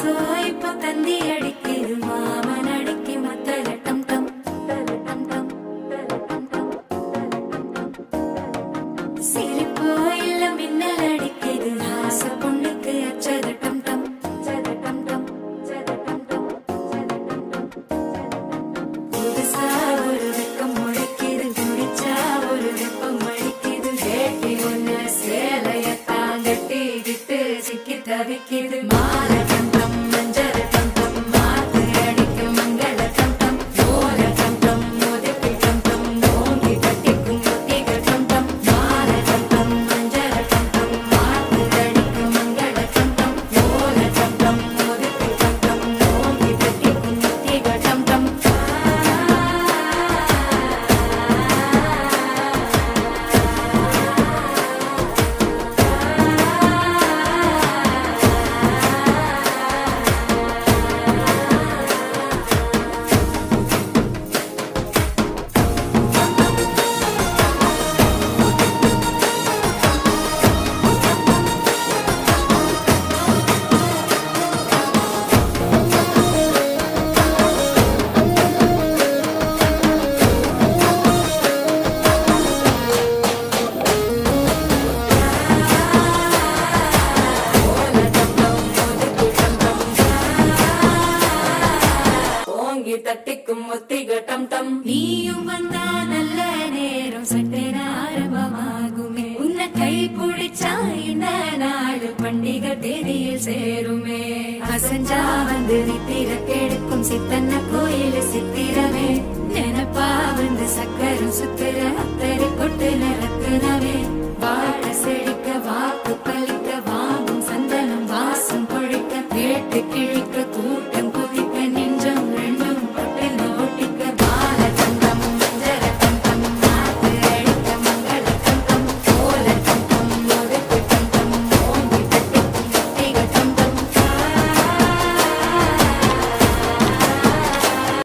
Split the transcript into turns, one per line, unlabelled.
மனசோ இப்போ தந்தி அடிக்குது மாமன் அடிக்கு மத்தல டம் டம் தல டம் டம் தல டம் டம் சிரிப்போ இல்ல மின்னல் அடிக்குது ஆச பொண்ணுக்கு அச்சத டம் டம் சத டம் டம் சத டம் டம் சத டம் டம் புதுசா ஒரு வெக்கம் முளைக்குது குடிச்சா ஒரு வெப்பம் அடிக்குது வேட்டி ஒண்ணு சேலையத்தான் கட்டிக்கிட்டு சிக்கி தவிக்குது மாலை கண்டம் மஞ்சள் கண்டம் மாத்து அடிக்கும் மங்கள கண்டம் ஓர கண்டம் ஒதுக்கி கண்டம் ஓங்கி கட்டிக்கும் ஒத்திக கண்டம் மாலை கண்டம் மஞ்சள் கண்டம் மாத்து அடிக்கும் மங்கள கண்டம் ஓர கண்டம் ஒதுக்கி கண்டம் ஓங்கி கட்டிக்கும் ஒத்திக கண்டம் ஓங்கி தட்டிக்கும் ஒத்திக டம் டம் நீயும் வந்தா நல்ல நேரம் சட்டென ஆரம்பமாகுமே உன்னை கை பிடிச்சா இந்த நாடு பண்டிகை தேதியில் சேருமே அசஞ்சா வந்து நித்திர கெடுக்கும் சித்தன்ன கோயில் சித்திரமே நினப்பா வந்து சக்கரம் சுத்திர அத்தர